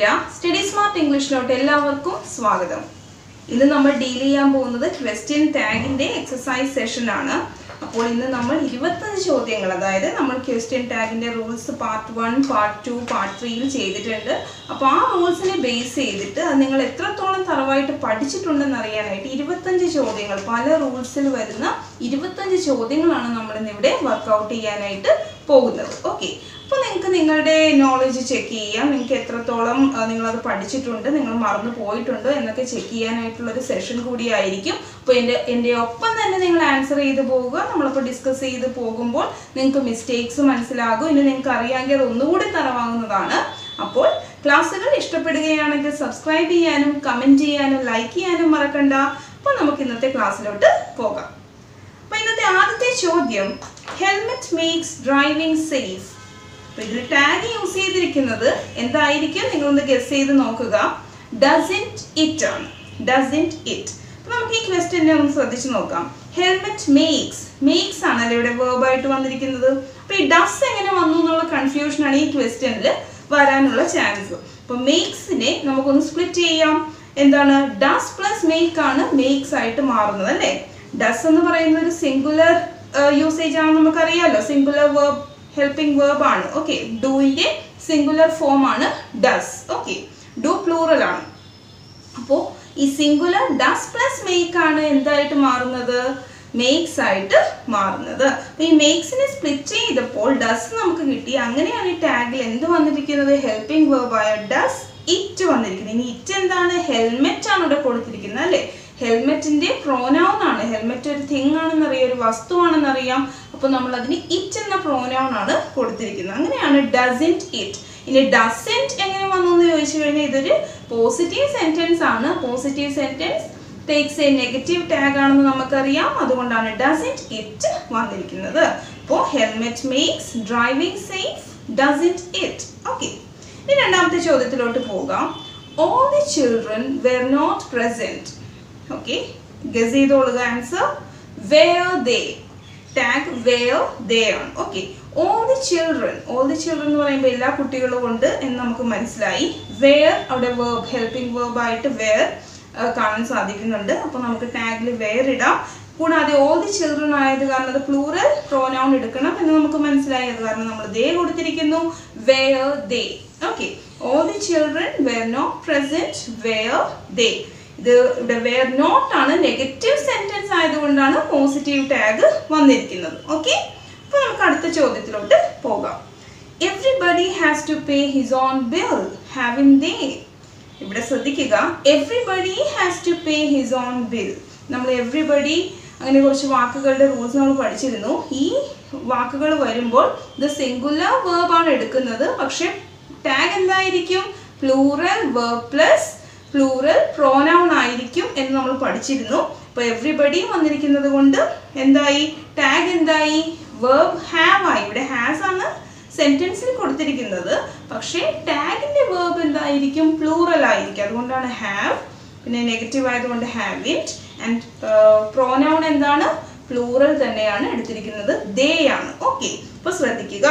Meera study smart ഇംഗ്ലീഷിലോട്ട് എല്ലാവർക്കും സ്വാഗതം ഇന്ന് നമ്മൾ ഡീൽ ചെയ്യാൻ പോകുന്നത് ക്വസ്റ്റ്യൻ ടാഗിന്റെ എക്സസൈസ് സെഷൻ ആണ് അപ്പോൾ ഇന്ന് നമ്മൾ ഇരുപത്തഞ്ച് ചോദ്യങ്ങൾ അതായത് നമ്മൾ ക്വസ്റ്റ്യൻ ടാഗിന്റെ rules part one part two part ത്രീയിൽ ചെയ്തിട്ടുണ്ട് അപ്പോൾ ആ റൂൾസിനെ ബേസ് ചെയ്തിട്ട് അത് നിങ്ങൾ എത്രത്തോളം തറവായിട്ട് പഠിച്ചിട്ടുണ്ടെന്ന് അറിയാനായിട്ട് ഇരുപത്തഞ്ച് ചോദ്യങ്ങൾ പല റൂൾസിൽ വരുന്ന ഇരുപത്തഞ്ച് ചോദ്യങ്ങളാണ് നമ്മൾ ഇന്ന് ഇവിടെ വർക്കൗട്ട് ചെയ്യാനായിട്ട് പോകുന്നത് ഓക്കെ അപ്പോൾ നിങ്ങൾക്ക് നിങ്ങളുടെ നോളജ് ചെക്ക് ചെയ്യാം നിങ്ങൾക്ക് എത്രത്തോളം ആ, നിങ്ങളത് പഠിച്ചിട്ടുണ്ട് നിങ്ങൾ മറന്നു പോയിട്ടുണ്ടോ എന്നൊക്കെ ചെക്ക് ചെയ്യാനായിട്ടുള്ള ഒരു സെഷൻ കൂടിയായിരിക്കും അപ്പോൾ എൻ്റെ എൻ്റെ ഒപ്പം തന്നെ നിങ്ങൾ ആൻസർ ചെയ്ത് പോവുക നമ്മളിപ്പോൾ ഡിസ്കസ് ചെയ്ത് പോകുമ്പോൾ നിങ്ങൾക്ക് മിസ്റ്റേക്സ് മനസ്സിലാകും ഇനി നിങ്ങൾക്ക് അറിയാമെങ്കിൽ അത് ഒന്നുകൂടി തറവാകുന്നതാണ് അപ്പോൾ ക്ലാസ്സുകൾ ഇഷ്ടപ്പെടുകയാണെങ്കിൽ സബ്സ്ക്രൈബ് ചെയ്യാനും കമൻറ്റ് ചെയ്യാനും ലൈക്ക് ചെയ്യാനും മറക്കണ്ട അപ്പോൾ നമുക്ക് ഇന്നത്തെ ക്ലാസ്സിലോട്ട് പോകാം അപ്പോൾ ഇന്നത്തെ ആദ്യത്തെ ചോദ്യം ഹെൽമെറ്റ് മേക്സ് ഡ്രൈവിംഗ് സേഫ് അപ്പോൾ ഇതിൽ ടാഗ് യൂസ് ചെയ്തിരിക്കുന്നത് എന്തായിരിക്കും നിങ്ങളൊന്ന് ഗസ് ചെയ്ത് നോക്കുക ഡസിൻറ്റ് ഇറ്റ് ആണ് ഡസിൻറ്റ് ഇറ്റ് അപ്പോൾ നമുക്ക് ഈ ക്വസ്റ്റ്യനെ ഒന്ന് ശ്രദ്ധിച്ച് നോക്കാം ഹെൽമെറ്റ് മേക്സ് മേക്സ് ആണല്ലോ ഇവിടെ വേർബായിട്ട് വന്നിരിക്കുന്നത് അപ്പോൾ ഈ ഡസ് എങ്ങനെ വന്നു എന്നുള്ള കൺഫ്യൂഷനാണ് ഈ ക്വസ്റ്റ്യനിൽ വരാനുള്ള ചാൻസ് അപ്പോൾ മേക്സിനെ നമുക്കൊന്ന് സ്പ്ലിറ്റ് ചെയ്യാം എന്താണ് ഡസ് പ്ലസ് മേക്ക് ആണ് മേക്സ് ആയിട്ട് മാറുന്നത് അല്ലേ ഡസ് എന്ന് പറയുന്നത് ഒരു സിംഗുലർ യൂസേജ് ആണെന്ന് നമുക്കറിയാലോ സിംഗുലർ വേർബ് ഹെൽപ്പിംഗ് വേർബ് ആണ് ഓക്കെ ഡൂയിന്റെ സിംഗുലർ ഫോം ആണ് ഡസ് ഓക്കെ ഡു പ്ലൂറൽ ആണ് അപ്പോൾ ഈ സിംഗുലർ ഡസ് പ്ലസ് മേക്ക് ആണ് എന്തായിട്ട് മാറുന്നത് മേക്സ് ആയിട്ട് മാറുന്നത് അപ്പോൾ ഈ മേക്സിനെ സ്പ്ലിറ്റ് ചെയ്തപ്പോൾ ഡസ് നമുക്ക് കിട്ടി അങ്ങനെയാണ് ഈ ടാഗിൽ എന്ത് വന്നിരിക്കുന്നത് ഹെൽപ്പിംഗ് വേർബായ ഡസ് ഇറ്റ് വന്നിരിക്കുന്നത് ഇനി ഇറ്റ് എന്താണ് ഹെൽമെറ്റ് ആണ് ഇവിടെ കൊടുത്തിരിക്കുന്നത് അല്ലേ ഹെൽമെറ്റിന്റെ പ്രോനൗൺ ആണ് ഹെൽമെറ്റ് ഒരു തിങ് ആണെന്നറിയാം ഒരു വസ്തുവാണെന്നറിയാം അപ്പോൾ നമ്മൾ അതിന് ഇറ്റ് എന്ന പ്രോനൗൺ ആണ് കൊടുത്തിരിക്കുന്നത് അങ്ങനെയാണ് ഡസിൻറ്റ് ഇറ്റ് ഇനി ഡസൻറ്റ് എങ്ങനെ വന്നു എന്ന് ചോദിച്ചു കഴിഞ്ഞാൽ ഇതൊരു പോസിറ്റീവ് സെന്റൻസ് ആണ് positive sentence takes a negative tag ആണെന്ന് നമുക്കറിയാം അതുകൊണ്ടാണ് ഡസിൻറ്റ് ഇറ്റ് വന്നിരിക്കുന്നത് അപ്പോൾ helmet makes driving safe doesn't it okay ഇനി രണ്ടാമത്തെ ചോദ്യത്തിലോട്ട് പോകാം all the children were not present okay guess ചെയ്തോളുക answer were they tag were they ആണ് okay all the children all the children എന്ന് പറയുമ്പോൾ എല്ലാ കുട്ടികളും ഉണ്ട് എന്ന് നമുക്ക് മനസ്സിലായി വേർ അവിടെ വേർബ് ഹെൽപ്പിംഗ് വേർബ് ആയിട്ട് വേർ കാണാൻ സാധിക്കുന്നുണ്ട് അപ്പോൾ നമുക്ക് ടാഗിൽ വേർ ഇടാം കൂടാതെ ഓൾ ദി ചിൽഡ്രൻ ആയത് കാരണം അത് പ്ലൂറൽ പ്രോനൗൺ എടുക്കണം എന്ന് നമുക്ക് മനസ്സിലായി അത് കാരണം നമ്മൾ ദേ കൊടുത്തിരിക്കുന്നു were they okay all the children were not present were they ഇത് ഇവിടെ വേർ നോട്ട് ആണ് നെഗറ്റീവ് സെന്റൻസ് ആയതുകൊണ്ടാണ് പോസിറ്റീവ് ടാഗ് വന്നിരിക്കുന്നത് ഓക്കെ അപ്പോൾ നമുക്ക് അടുത്ത ചോദ്യത്തിലോട്ട് പോകാം everybody has to pay his own bill haven't they ഇവിടെ ശ്രദ്ധിക്കുക everybody has to pay his own bill നമ്മൾ എവ്രിബഡി അങ്ങനെ കുറച്ച് വാക്കുകളുടെ റൂൾസ് നമ്മൾ പഠിച്ചിരുന്നു ഈ വാക്കുകൾ വരുമ്പോൾ ഇത് സിംഗുലർ വേർബാണ് എടുക്കുന്നത് പക്ഷെ ടാഗ് എന്തായിരിക്കും plural verb plus plural pronoun ആയിരിക്കും എന്ന് നമ്മൾ പഠിച്ചിരുന്നു അപ്പോൾ എവ്രിബഡി വന്നിരിക്കുന്നത് കൊണ്ട് എന്തായി ടാഗ് എന്തായി വേർബ് ഹാവ് ആയി ഇവിടെ ഹാസ് ആണ് സെന്റൻസിൽ കൊടുത്തിരിക്കുന്നത് പക്ഷേ ടാഗിന്റെ വേർബ് എന്തായിരിക്കും പ്ലൂറൽ ആയിരിക്കും അതുകൊണ്ടാണ് ഹാവ് പിന്നെ നെഗറ്റീവ് ആയതുകൊണ്ട് ഹാവ് ഇറ്റ് ആൻഡ് പ്രോനൗൺ എന്താണ് പ്ലൂറൽ തന്നെയാണ് എടുത്തിരിക്കുന്നത് ദേ ആണ് ഓക്കെ അപ്പൊ ശ്രദ്ധിക്കുക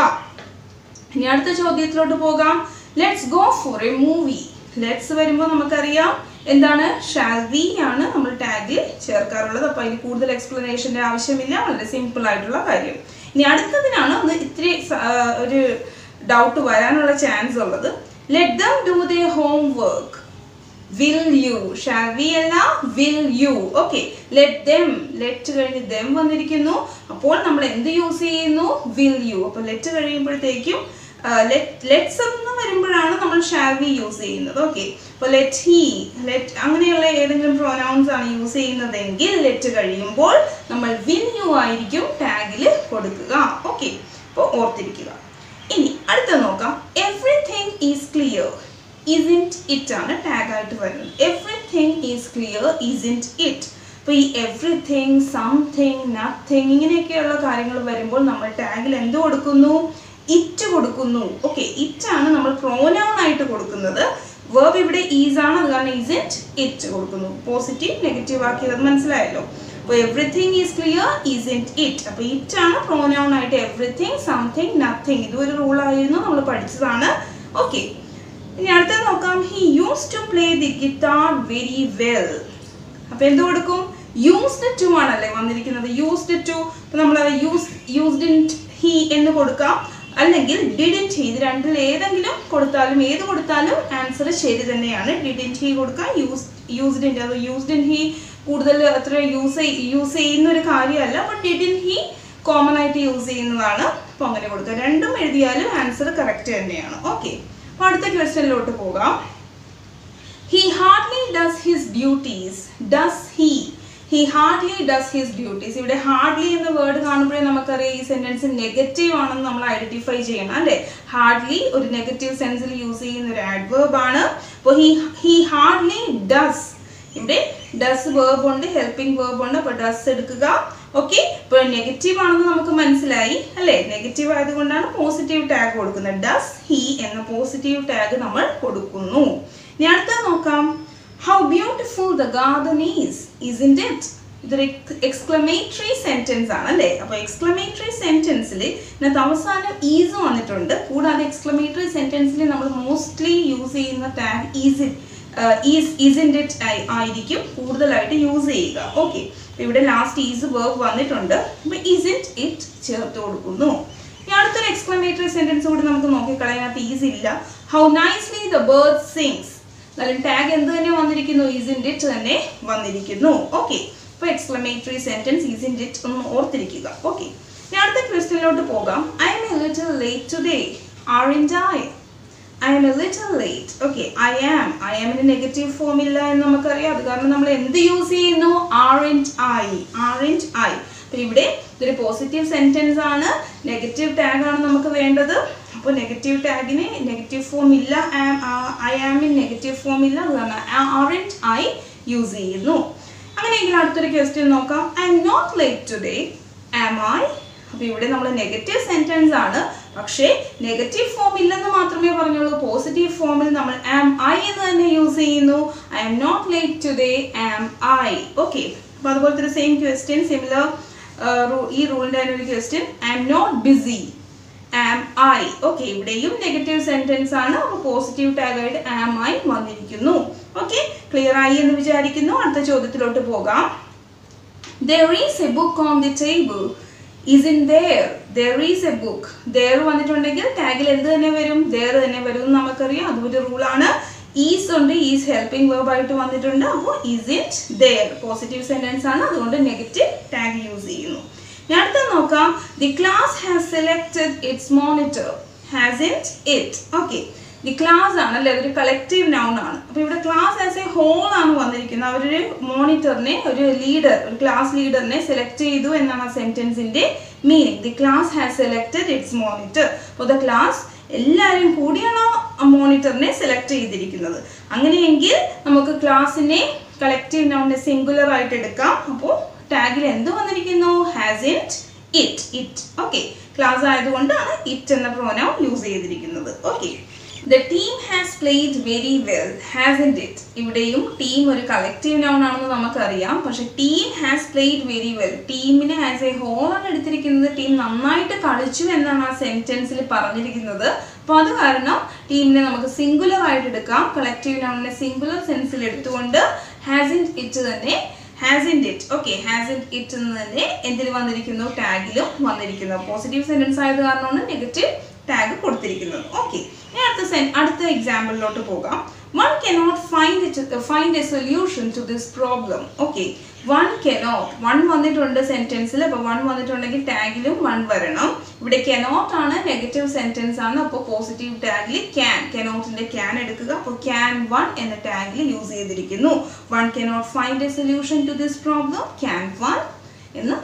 ഇനി അടുത്ത ചോദ്യത്തിലോട്ട് പോകാം let's go for a movie let's വരുമ്പോൾ നമുക്കറിയാം എന്താണ് ഷാൽ വി ആണ് നമ്മൾ ടാഗിൽ ചേർക്കാറുള്ളത് അപ്പോൾ അതിന് കൂടുതൽ എക്സ്പ്ലനേഷൻ്റെ ആവശ്യമില്ല വളരെ സിമ്പിൾ ആയിട്ടുള്ള കാര്യം ഇനി അടുത്തതിനാണ് ഒന്ന് ഇത്തിരി സ- ആ, ഒരു ഡൗട്ട് വരാനുള്ള ചാൻസ് ഉള്ളത് let them do the homework will you shall we അല്ല will you okay let them let കഴിഞ്ഞ് ദം വന്നിരിക്കുന്നു അപ്പോൾ നമ്മൾ എന്ത് യൂസ് ചെയ്യുന്നു വിൽ യു അപ്പോൾ ലെറ്റ് കഴിയുമ്പോഴത്തേക്കും ലെറ്റ്സ് എന്ന് വരുമ്പോഴാണ് നമ്മൾ ഷാൽ വി യൂസ് ചെയ്യുന്നത് ഓക്കെ അപ്പോൾ ലെറ്റ് ഹി ലെറ്റ് അങ്ങനെയുള്ള ഏതെങ്കിലും പ്രൊനൗൺസ് ആണ് യൂസ് ചെയ്യുന്നതെങ്കിൽ ലെറ്റ് കഴിയുമ്പോൾ നമ്മൾ വിൽ യു ആയിരിക്കും ടാഗിൽ കൊടുക്കുക ഓക്കെ അപ്പോൾ ഓർത്തിരിക്കുക ഇനി അടുത്ത നോക്കാം everything is clear isn't it ആണ് ടാഗ് ആയിട്ട് വരുന്നത് everything is clear isn't it അപ്പോൾ ഈ എവ്രിതിങ് സംതിങ് നത്തിങ് ഇങ്ങനെയൊക്കെയുള്ള കാര്യങ്ങൾ വരുമ്പോൾ നമ്മൾ ടാഗിൽ എന്ത് കൊടുക്കുന്നു ഇറ്റ് കൊടുക്കുന്നു ഓക്കെ ഇറ്റ് ആണ് നമ്മൾ പ്രോനൗൺ ആയിട്ട് കൊടുക്കുന്നത് വേർബ് ഇവിടെ ഈസ് ആണ് അത് കാരണം ഇസിൻറ്റ് ഇറ്റ് കൊടുക്കുന്നു പോസിറ്റീവ് നെഗറ്റീവ് ആക്കിയത് അത് മനസ്സിലായല്ലോ അപ്പോൾ everything is clear isn't it അപ്പോൾ ഇറ്റ് ആണ് പ്രോനൗൺ ആയിട്ട് എവറിഥിങ് സംതിങ് നത്തിങ് ഇതൊരു റൂൾ ആയിരുന്നു നമ്മൾ പഠിച്ചതാണ് ഓക്കെ ഇനി അടുത്തത് നോക്കാം he use to play the guitar very well അപ്പൊ എന്ത് കൊടുക്കും യൂസ്ഡ് ടു ആണല്ലേ വന്നിരിക്കുന്നത് യൂസ്ഡ് ടു അപ്പൊ നമ്മൾ യൂസ് യൂസ്ഡ് ഇൻ ഹി എന്ന് കൊടുക്കാം അല്ലെങ്കിൽ ഡിഡിൻറ്റ് ഹി ഇത് രണ്ടിൽ ഏതെങ്കിലും കൊടുത്താലും ഏത് കൊടുത്താലും ആൻസർ ശരി തന്നെയാണ് ഡിഡിൻറ്റ് ഹി കൊടുക്കാം യൂസ് യൂസ്ഡ് ഇൻ അത് യൂസ്ഡ് ഇൻ ഹി കൂടുതൽ അത്ര യൂസ് യൂസ് ചെയ്യുന്ന ഒരു കാര്യമല്ല അപ്പൊ ഡിഡിൻ ഹി കോമൺ ആയിട്ട് യൂസ് ചെയ്യുന്നതാണ് അപ്പോൾ അങ്ങനെ കൊടുക്കുക രണ്ടും എഴുതിയാലും ആൻസർ കറക്റ്റ് തന്നെയാണ് ഓക്കെ അപ്പോൾ അടുത്ത ക്വസ്റ്റ്യനിലോട്ട് പോകാം he hardly does his duties does he he hardly does his duties ഇവിടെ ഹാർഡ്ലി എന്ന വേർഡ് കാണുമ്പോഴേ നമുക്കറിയാം ഈ സെന്റൻസ് നെഗറ്റീവ് ആണെന്ന് നമ്മൾ ഐഡന്റിഫൈ ചെയ്യണം അല്ലേ ഹാർഡ്ലി ഒരു നെഗറ്റീവ് സെൻസിൽ യൂസ് ചെയ്യുന്ന ഒരു ആഡ്വേർബ് ആണ് അപ്പോൾ ഹി ഹി ഹാർഡ്ലി ഡസ് ഇവിടെ ഡസ് വേർബ് ഉണ്ട് ഹെൽപ്പിംഗ് വേർബ് ഉണ്ട് അപ്പോൾ ഡസ് എടുക്കുക ഓക്കെ ഇപ്പോൾ നെഗറ്റീവ് ആണെന്ന് നമുക്ക് മനസ്സിലായി അല്ലേ നെഗറ്റീവ് ആയതുകൊണ്ടാണ് പോസിറ്റീവ് ടാഗ് കൊടുക്കുന്നത് ഡസ് ഹി എന്ന പോസിറ്റീവ് ടാഗ് നമ്മൾ കൊടുക്കുന്നു ഇനി അടുത്തത് നോക്കാം how beautiful the garden is isn't it ഇതൊരു എക്സ്ക്ലമേറ്ററി സെന്റൻസ് ആണ് അല്ലേ അപ്പോൾ എക്സ്ക്ലമേറ്ററി സെന്റൻസിൽ ഇതിനകത്ത് അവസാനം ഈസ് വന്നിട്ടുണ്ട് കൂടാതെ എക്സ്ക്ലമേറ്ററി സെന്റൻസിൽ നമ്മൾ മോസ്റ്റ്ലി യൂസ് ചെയ്യുന്ന tag is is isn't it ആയിരിക്കും കൂടുതലായിട്ട് യൂസ് ചെയ്യുക ഓക്കെ ഇവിടെ ലാസ്റ്റ് ഈസ് വേർബ് വന്നിട്ടുണ്ട് അപ്പോൾ ഇസിൻറ്റ് ഇറ്റ് ചേർത്ത് കൊടുക്കുന്നു ഇനി അടുത്തൊരു എക്സ്ക്ലമേറ്ററി സെന്റൻസ് കൂടി നമുക്ക് നോക്കിക്കളയാനകത്ത് ഈസ് ഇല്ല how nicely the bird sings എന്നാലും ടാഗ് എന്ത് തന്നെ വന്നിരിക്കുന്നു ഈസിൻറ്റ് ഇറ്റ് തന്നെ വന്നിരിക്കുന്നു ഓക്കെ അപ്പോൾ എക്സ്ക്ലമേറ്ററി സെന്റൻസ് ഈസിൻറ്റ് ഇറ്റ് ഒന്ന് ഓർത്തിരിക്കുക ഓക്കെ ഇനി അടുത്ത ക്വസ്റ്റ്യനിലോട്ട് പോകാം I am a little late today aren't I I am a little late okay I am I ആമിന് നെഗറ്റീവ് ഫോം ഇല്ല എന്ന് നമുക്കറിയാം അത് കാരണം നമ്മൾ എന്ത് യൂസ് ചെയ്യുന്നു aren't I aren't I അപ്പം ഇവിടെ ഇതൊരു പോസിറ്റീവ് സെന്റൻസ് ആണ് നെഗറ്റീവ് ടാഗ് ആണ് നമുക്ക് വേണ്ടത് അപ്പോൾ നെഗറ്റീവ് ടാഗിന് നെഗറ്റീവ് ഫോം ഇല്ല ഐ ആമിൻ നെഗറ്റീവ് ഫോം ഇല്ല അത് കാരണം ആർ ഇൻ ഐ യൂസ് ചെയ്യുന്നു അങ്ങനെയെങ്കിൽ അടുത്തൊരു ക്വസ്റ്റ്യൻ നോക്കാം I'm not late today am I അപ്പോൾ ഇവിടെ നമ്മൾ നെഗറ്റീവ് സെന്റൻസ് ആണ് പക്ഷേ നെഗറ്റീവ് ഫോം ഇല്ലെന്ന് മാത്രമേ പറഞ്ഞുള്ളൂ പോസിറ്റീവ് ഫോമിൽ നമ്മൾ ആം ഐ എന്ന് തന്നെ യൂസ് ചെയ്യുന്നു I'm not late today am I okay അപ്പോൾ അതുപോലത്തെ ഒരു സെയിം ക്വസ്റ്റ്യൻ സിമിലർ ഈ റൂളിൻ്റെ തന്നെ ഒരു question I'm not busy am I okay ഇവിടെയും നെഗറ്റീവ് സെന്റൻസ് ആണ് അപ്പോൾ പോസിറ്റീവ് ടാഗ് ആയിട്ട് ആം ഐ വന്നിരിക്കുന്നു ഓക്കെ ക്ലിയർ ആയി എന്ന് വിചാരിക്കുന്നു അടുത്ത ചോദ്യത്തിലോട്ട് പോകാം there is a book on the table isn't there there is a book there വന്നിട്ടുണ്ടെങ്കിൽ ടാഗിൽ എന്ത് തന്നെ വരും ദർ തന്നെ വരും എന്ന് നമുക്കറിയാം അതും ഒരു റൂളാണ് ഈസ് ഉണ്ട് ഈസ് ഹെൽപ്പിംഗ് വേർബ് ആയിട്ട് വന്നിട്ടുണ്ട് അപ്പോൾ is it there positive sentence ആണ് അതുകൊണ്ട് നെഗറ്റീവ് ടാഗ് യൂസ് ചെയ്യുന്നു ഞാൻ അടുത്ത നോക്കാം the class has selected its monitor has it it okay the class ആണ് അല്ലെ ഒരു കളക്റ്റീവ് നൗൺ ആണ് അപ്പൊ ഇവിടെ ക്ലാസ് ആസ് എ ഹോൾ ആണ് വന്നിരിക്കുന്നത് അവരൊരു മോണിറ്ററിനെ ഒരു ലീഡർ ഒരു ക്ലാസ് ലീഡറിനെ സെലക്ട് ചെയ്തു എന്നാണ് ആ സെന്റൻസിന്റെ meaning the class has selected its monitor അപ്പോൾ ദ ക്ലാസ് എല്ലാവരും കൂടിയാണ് ആ മോണിറ്ററിനെ സെലക്ട് ചെയ്തിരിക്കുന്നത് അങ്ങനെയെങ്കിൽ നമുക്ക് ക്ലാസ്സിനെ കളക്റ്റീവ് നൗണിനെ സിംഗുലർ ആയിട്ട് എടുക്കാം അപ്പോൾ ടാഗിൽ എന്ത് വന്നിരിക്കുന്നു has it it it okay class ആയതുകൊണ്ടാണ് ഇറ്റ് എന്ന പ്രോനൗൺ യൂസ് ചെയ്തിരിക്കുന്നത് okay the team has played very well hasn't it ഇവിടെയും ടീം ഒരു കളക്റ്റീവ് നൗൺ ആണെന്ന് നമുക്കറിയാം പക്ഷെ team has played very well ടീമിനെ ആസ് എ ഹോൾ ആണ് എടുത്തിരിക്കുന്നത് ടീം നന്നായിട്ട് കളിച്ചു എന്നാണ് ആ സെന്റൻസിൽ പറഞ്ഞിരിക്കുന്നത് അപ്പോൾ അത് കാരണം ടീമിനെ നമുക്ക് സിംഗുലർ ആയിട്ട് എടുക്കാം കളക്റ്റീവ് നൗണിനെ സിംഗുലർ സെൻസിൽ എടുത്തുകൊണ്ട് ഹാസ് ഇൻ ഇറ്റ് തന്നെ hasn't it okay hasn't it എന്ന് തന്നെ എന്തിൽ വന്നിരിക്കുന്നു ടാഗിലും വന്നിരിക്കുന്നു പോസിറ്റീവ് സെന്റൻസ് ആയത് കാരണമാണ് നെഗറ്റീവ് ടാഗ് കൊടുത്തിരിക്കുന്നത് ഓക്കെ ഇനി അടുത്ത സെൻ അടുത്ത എക്സാമ്പിളിലോട്ട് പോകാം one cannot find it find a solution to this problem okay one cannot one വന്നിട്ടുണ്ട് സെന്റൻസിൽ അപ്പോൾ വൺ വന്നിട്ടുണ്ടെങ്കിൽ ടാഗിലും വൺ വരണം ഇവിടെ കനോട്ട് ആണ് നെഗറ്റീവ് സെന്റൻസ് ആണ് അപ്പോൾ പോസിറ്റീവ് ടാഗിൽ ക്യാൻ കനോട്ടിന്റെ ക്യാൻ എടുക്കുക അപ്പോൾ ക്യാൻ വൺ എന്ന ടാഗിൽ യൂസ് ചെയ്തിരിക്കുന്നു one cannot find a solution to this problem can one എന്ന്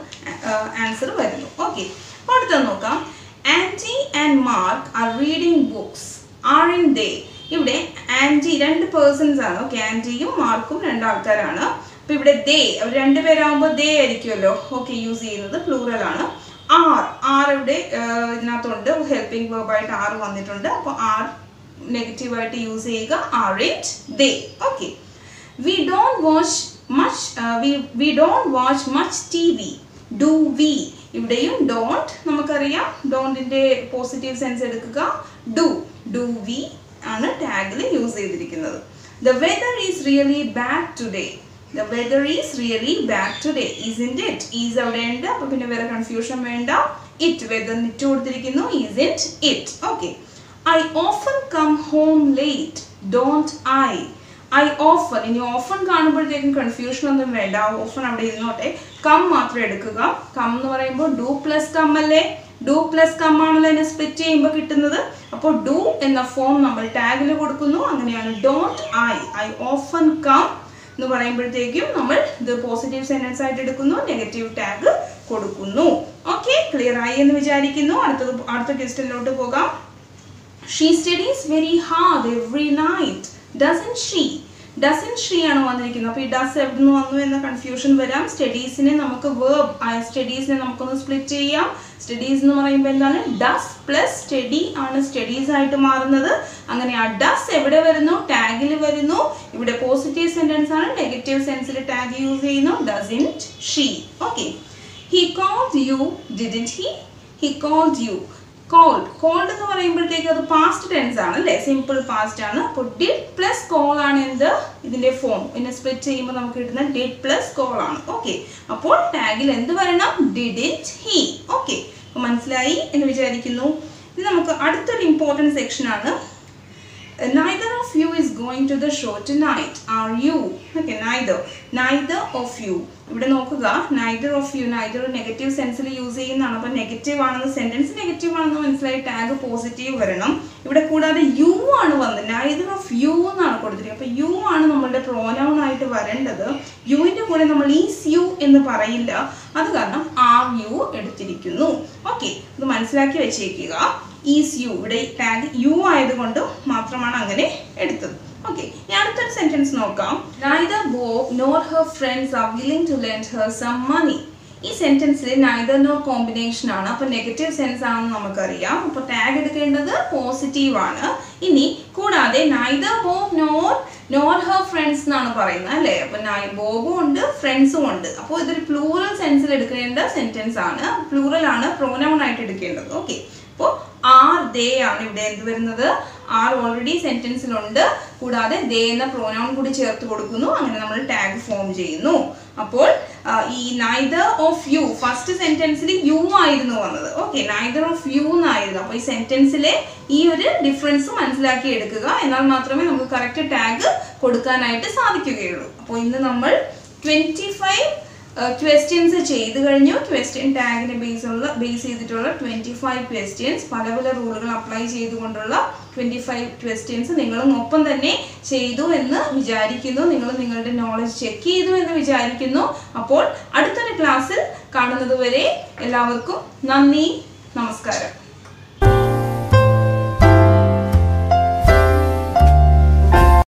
ആൻസർ വരുന്നു ഓക്കെ അപ്പോൾ അടുത്ത നോക്കാം aunty and Mark are reading books aren't they ഇവിടെ ആൻറ്റി രണ്ട് പേഴ്സൺസ് ആണ് ഓക്കെ ആൻറ്റിയും മാർക്കും രണ്ട് ആൾക്കാരാണ് അപ്പോൾ ഇവിടെ ദേ അവർ രണ്ടുപേരാകുമ്പോൾ ദേ ആയിരിക്കുമല്ലോ ഓക്കെ യൂസ് ചെയ്യുന്നത് പ്ലൂറൽ ആണ് ആർ ആർ ഇവിടെ ആഹ്, ഇതിനകത്തുണ്ട് ഹെൽപ്പിംഗ് വേർബായിട്ട് ആർ വന്നിട്ടുണ്ട് അപ്പോൾ ആർ നെഗറ്റീവായിട്ട് യൂസ് ചെയ്യുക are it they okay we don't watch much we we don't watch much TV do we ഇവിടെയും ഡോണ്ട് നമുക്കറിയാം ഡോണ്ടിന്റെ പോസിറ്റീവ് സെൻസ് എടുക്കുക ഡു ഡു വി ആണ് ടാഗിൽ യൂസ് ചെയ്തിരിക്കുന്നത് the weather is really bad today the weather is really bad today isn't it is അവിടെ ഉണ്ട് അപ്പൊ പിന്നെ വേറെ കൺഫ്യൂഷൻ വേണ്ട ഇറ്റ് വെദർ ഇട്ട് കൊടുത്തിരിക്കുന്നു is it it okay I often come home late don't I I often ഇനി often കാണുമ്പോഴത്തേക്കും കൺഫ്യൂഷൻ ഒന്നും വേണ്ട ഓഫൺ അവിടെ ഇരുന്നോട്ടെ കം മാത്രം എടുക്കുക കം എന്ന് പറയുമ്പോൾ ഡു പ്ലസ് കം അല്ലേ ഡു പ്ലസ് കം ആണല്ലോ അതിനെ സ്പ്ലിറ്റ് ചെയ്യുമ്പോൾ കിട്ടുന്നത് അപ്പോൾ ഡു എന്ന ഫോം നമ്മൾ ടാഗിൽ കൊടുക്കുന്നു അങ്ങനെയാണ് don't I I often come എന്ന് പറയുമ്പോഴത്തേക്കും നമ്മൾ ഇത് പോസിറ്റീവ് സെന്റൻസ് ആയിട്ട് എടുക്കുന്നു നെഗറ്റീവ് ടാഗ് കൊടുക്കുന്നു ഓക്കെ ക്ലിയർ ആയി എന്ന് വിചാരിക്കുന്നു അടുത്തത് അടുത്ത ക്വസ്റ്റ്യനിലോട്ട് പോകാം she studies very hard every night doesn't she doesn't she ആണ് വന്നിരിക്കുന്നത് അപ്പോൾ ഈ ഡസ് എവിടെ നിന്ന് വന്നു എന്ന കൺഫ്യൂഷൻ വരാം സ്റ്റഡീസിനെ നമുക്ക് വേർബ് സ്റ്റഡീസിനെ നമുക്കൊന്ന് സ്പ്ലിറ്റ് ചെയ്യാം സ്റ്റഡീസ് എന്ന് പറയുമ്പോൾ എന്താണ് ഡസ് പ്ലസ് സ്റ്റഡി ആണ് സ്റ്റഡീസ് ആയിട്ട് മാറുന്നത് അങ്ങനെ ആ ഡസ് എവിടെ വരുന്നു ടാഗിൽ വരുന്നു ഇവിടെ പോസിറ്റീവ് സെന്റൻസ് ആണ് നെഗറ്റീവ് സെൻസിൽ ടാഗ് യൂസ് ചെയ്യുന്നു doesn't she okay he called you didn't he he called you called called എന്ന് പറയുമ്പോഴത്തേക്ക് അത് പാസ്റ്റ് ടെൻസ് ആണ് അല്ലേ സിമ്പിൾ പാസ്റ്റ് ആണ് അപ്പോൾ ഡിഡ് പ്ലസ് കോൾ ആണ് എന്ത് ഇതിന്റെ ഫോം പിന്നെ സ്പ്ലിറ്റ് ചെയ്യുമ്പോൾ നമുക്ക് കിട്ടുന്ന ഡിഡ് പ്ലസ് കോൾ ആണ് ഓക്കെ അപ്പോൾ ടാഗിൽ എന്ത് വരണം ഡിഡ് ഇറ്റ് ഹി ഓക്കെ അപ്പോൾ മനസ്സിലായി എന്ന് വിചാരിക്കുന്നു ഇത് നമുക്ക് അടുത്തൊരു ഇമ്പോർട്ടൻറ്റ് സെക്ഷൻ ആണ് neither of you is going to the show tonight are you okay neither neither of you ഇവിടെ നോക്കുക neither of you neither negative സെൻസിൽ യൂസ് ചെയ്യുന്നതാണ് അപ്പോൾ നെഗറ്റീവ് ആണെന്ന് സെന്റൻസ് നെഗറ്റീവ് ആണെന്ന് മനസ്സിലായി ടാഗ് പോസിറ്റീവ് വരണം ഇവിടെ കൂടാതെ യു ആണ് വന്നത് neither of you എന്നാണ് കൊടുത്തിരിക്കുന്നത് അപ്പോൾ യു ആണ് നമ്മളുടെ പ്രോനൗൺ ആയിട്ട് വരേണ്ടത് യുവിൻ്റെ കൂടെ നമ്മൾ ഈസ് യു എന്ന് പറയില്ല അത് കാരണം ആർ യു എടുത്തിരിക്കുന്നു ഓക്കെ ഇത് മനസ്സിലാക്കി വെച്ചേക്കുക ഈസ് യു ഇവിടെ ടാഗ് യു ആയതുകൊണ്ട് മാത്രമാണ് അങ്ങനെ എടുത്തത് ഓക്കെ ഇനി അടുത്തൊരു സെന്റൻസ് നോക്കാം neither Bob nor her friends are willing to lend her some money ഈ സെന്റൻസിൽ നൈദർ നോർ കോമ്പിനേഷൻ ആണ് അപ്പൊ നെഗറ്റീവ് സെൻസ് ആണെന്ന് നമുക്കറിയാം അപ്പൊ ടാഗ് എടുക്കേണ്ടത് പോസിറ്റീവ് ആണ് ഇനി കൂടാതെ neither Bob nor nor her friends എന്നാണ് പറയുന്നത് അല്ലേ അപ്പൊ ബോബും ഉണ്ട് ഫ്രണ്ട്സും ഉണ്ട് അപ്പോൾ ഇതൊരു പ്ലൂറൽ സെൻസിൽ എടുക്കേണ്ട സെന്റൻസ് ആണ് പ്ലൂറൽ ആണ് പ്രോനൗൺ ആയിട്ട് എടുക്കേണ്ടത് ഓക്കെ അപ്പോൾ ആർ ദേ ആണ് ഇവിടെ എന്ത് വരുന്നത് ആർ ഓൾറെഡി സെന്റൻസിലുണ്ട് കൂടാതെ ദേ എന്ന പ്രോനൗൺ കൂടി ചേർത്ത് കൊടുക്കുന്നു അങ്ങനെ നമ്മൾ ടാഗ് ഫോം ചെയ്യുന്നു അപ്പോൾ ആ, ഈ നൈദർ ഓഫ് യു ഫസ്റ്റ് സെന്റൻസിൽ യു ആയിരുന്നു വന്നത് ഓക്കെ നൈദർ ഓഫ് യു എന്നായിരുന്നു അപ്പോൾ ഈ സെന്റൻസിലെ ഈ ഒരു ഡിഫറൻസ് മനസ്സിലാക്കി എടുക്കുക എന്നാൽ മാത്രമേ നമുക്ക് കറക്റ്റ് ടാഗ് കൊടുക്കാനായിട്ട് സാധിക്കുകയുള്ളൂ അപ്പോൾ ഇന്ന് നമ്മൾ ട്വൻറ്റി ഫൈവ് ക്വസ്റ്റ്യൻസ് ചെയ്തു കഴിഞ്ഞു ക്വസ്റ്റ്യൻ ടാഗിനെ ബേസ് ഉള്ള ബേസ് ചെയ്തിട്ടുള്ള ട്വൻറ്റി ഫൈവ് ക്വസ്റ്റ്യൻസ് പല പല റൂളുകൾ അപ്ലൈ ചെയ്തുകൊണ്ടുള്ള ട്വൻറ്റി ഫൈവ് ക്വസ്റ്റ്യൻസ് നിങ്ങളും ഒപ്പം തന്നെ ചെയ്തു എന്ന് വിചാരിക്കുന്നു നിങ്ങൾ നിങ്ങളുടെ നോളജ് ചെക്ക് ചെയ്തു എന്ന് വിചാരിക്കുന്നു അപ്പോൾ അടുത്തൊരു ക്ലാസ്സിൽ കാണുന്നത് വരെ എല്ലാവർക്കും നന്ദി നമസ്കാരം